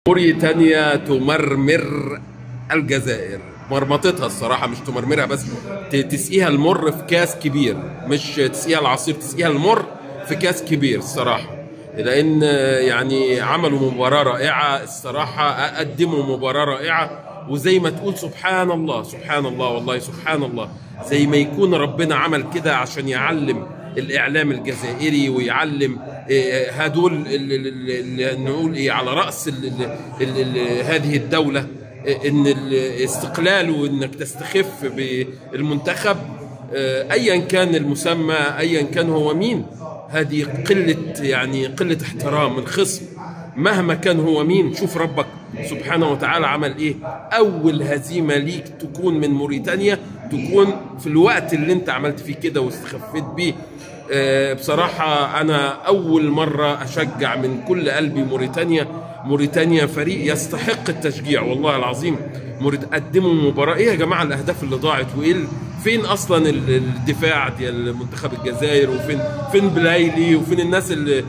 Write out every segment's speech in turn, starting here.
موريتانيا تمرمر الجزائر مرمطتها الصراحه مش تمرمرها بس ت- تسقيها المر في كاس كبير مش تسقيها العصير تسقيها المر في كاس كبير الصراحه لان يعني عملوا مباراه رائعه الصراحه قدموا مباراه رائعه وزي ما تقول سبحان الله سبحان الله والله سبحان الله زي ما يكون ربنا عمل كده عشان يعلم الاعلام الجزائري ويعلم إيه، هدول ال- ال- ال- ال- نقول ايه على راس ال ال ال ال هذه الدوله إيه، ان الاستقلال وانك تستخف بالمنتخب آه، ايا كان المسمى ايا كان هو مين هذه قله يعني قله احترام الخصم مهما كان هو مين شوف ربك سبحانه وتعالى عمل ايه اول هزيمه ليك تكون من موريتانيا تكون في الوقت اللي انت عملت فيه كده واستخفيت بيه آه، بصراحة أنا أول مرة أشجع من كل قلبي موريتانيا موريتانيا فريق يستحق التشجيع والله العظيم موريت قدموا مباراة إيه يا جماعة الأهداف اللي ضاعت وإيه ال- فين أصلا ال- الدفاع ديال منتخب الجزائر وفين فين بلايلي وفين الناس اللي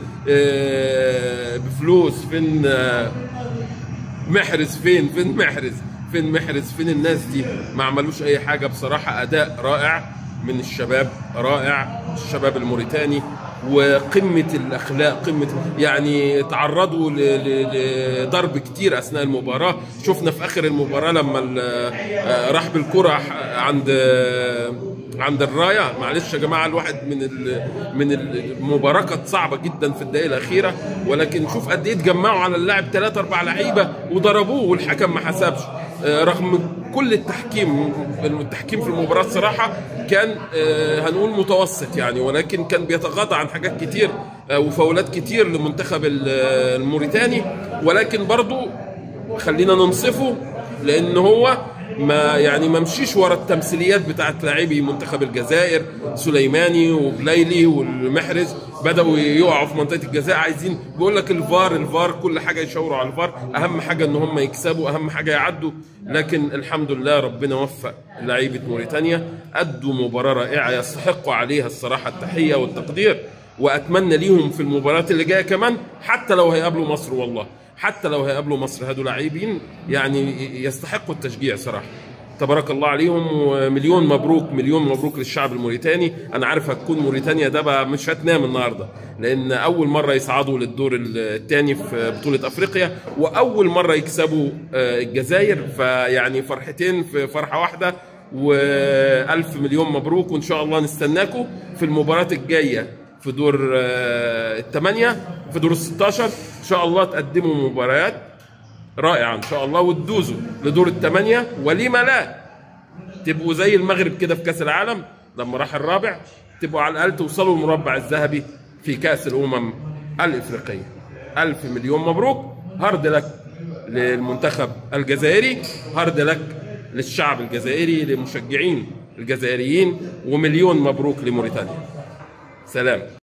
آه، بفلوس فين آه، محرز فين فين محرز فين محرز فين الناس دي ما عملوش اي حاجه بصراحه اداء رائع من الشباب رائع الشباب الموريتاني وقمه الاخلاق قمه يعني تعرضوا ل- ل- لضرب كتير اثناء المباراه شفنا في اخر المباراه لما ال- آه، راح بالكره ح- عند آه، عند الرايه معلش يا جماعه الواحد من ال- من المباراه كانت صعبه جدا في الدقائق الاخيره ولكن شوف قد ايه اتجمعوا على اللاعب ثلاثة اربع لعيبه وضربوه والحكم ما حسبش آه، رغم كل التحكيم التحكيم في المباراه الصراحه كان آه، هنقول متوسط يعني ولكن كان بيتغاضى عن حاجات كتير آه، وفاولات كتير لمنتخب ال- الموريتاني ولكن برضو خلينا ننصفه لان هو ما يعني ما مشيش ورا التمثيليات بتاعت لاعبي منتخب الجزائر سليماني وبليلي والمحرز بداوا يقعوا في منطقه الجزاء عايزين بيقول لك الفار الفار كل حاجه يشاوروا على الفار اهم حاجه ان هم يكسبوا اهم حاجه يعدوا لكن الحمد لله ربنا وفق لعيبه موريتانيا ادوا مباراه رائعه يستحقوا عليها الصراحه التحيه والتقدير واتمنى ليهم في المباريات اللي جايه كمان حتى لو هيقابلوا مصر والله حتى لو هيقابلوا مصر هادوا لاعبين يعني يستحقوا التشجيع صراحه تبارك الله عليهم ومليون مبروك مليون مبروك للشعب الموريتاني انا عارف هتكون موريتانيا ده بقى مش هتنام النهارده لان اول مره يصعدوا للدور الثاني في بطوله افريقيا واول مره يكسبوا آه، الجزائر فيعني فرحتين في فرحه واحده والف مليون مبروك وان شاء الله نستناكم في المباراه الجايه في دور آه، الثمانيه في دور ال 16 ان شاء الله تقدموا مباريات رائعه ان شاء الله وتدوزوا لدور الثمانيه ولما لا تبقوا زي المغرب كده في كاس العالم لما راح الرابع تبقوا على الاقل توصلوا المربع الذهبي في كاس الامم الافريقيه الف مليون مبروك هارد لك للمنتخب الجزائري هارد لك للشعب الجزائري للمشجعين الجزائريين ومليون مبروك لموريتانيا سلام